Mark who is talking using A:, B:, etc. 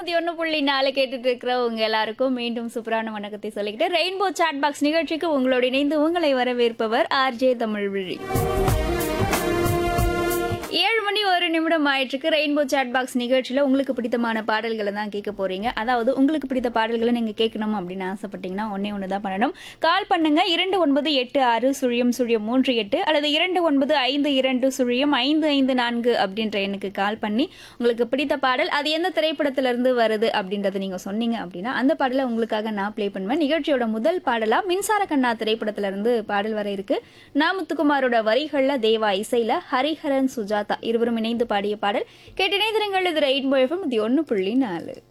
A: இருபத்தி ஒன்று புள்ளி நாலு கேட்டுட்டு இருக்கிற உங்க எல்லாருக்கும் மீண்டும் சூப்பரான வணக்கத்தை சொல்லிக்கிட்டு ரெயின்போ சாட் பாக்ஸ் நிகழ்ச்சிக்கு உங்களோடு இணைந்து உங்களை வரவேற்பவர் ஆர்ஜே தமிழ்விழி ஏழு மணி ஒரு நிமிடம் ஆயிட்டுருக்கு ரெயின்போ சாட் பாக்ஸ் நிகழ்ச்சியில் உங்களுக்கு பிடித்தமான பாடல்களை தான் கேட்க போறீங்க அதாவது உங்களுக்கு பிடித்த பாடல்களை நீங்கள் கேட்கணும் அப்படின்னு ஆசைப்பட்டீங்கன்னா ஒன்றே ஒன்று தான் பண்ணணும் கால் பண்ணுங்க இரண்டு ஒன்பது எட்டு ஆறு சுழியம் சுழியம் மூன்று எட்டு அல்லது இரண்டு ஒன்பது ஐந்து இரண்டு சுழியம் ஐந்து ஐந்து நான்கு அப்படின்ற எண்ணுக்கு கால் பண்ணி உங்களுக்கு பிடித்த பாடல் அது எந்த திரைப்படத்திலிருந்து வருது அப்படின்றத நீங்கள் சொன்னீங்க அப்படின்னா அந்த பாடலை உங்களுக்காக நான் ப்ளே பண்ணுவேன் நிகழ்ச்சியோட முதல் பாடலாக மின்சார கண்ணா திரைப்படத்திலிருந்து பாடல் வர இருக்கு நா முத்துக்குமாரோட வரிகளில் தேவா இசையில் ஹரிஹரன் சுஜாதா இருவரும் இணைந்து பாடிய பாடல் கேட்டினைந்திரங்கள் இது ரெயின்போ எஃப்எம் இது ஒன்று புள்ளி நாலு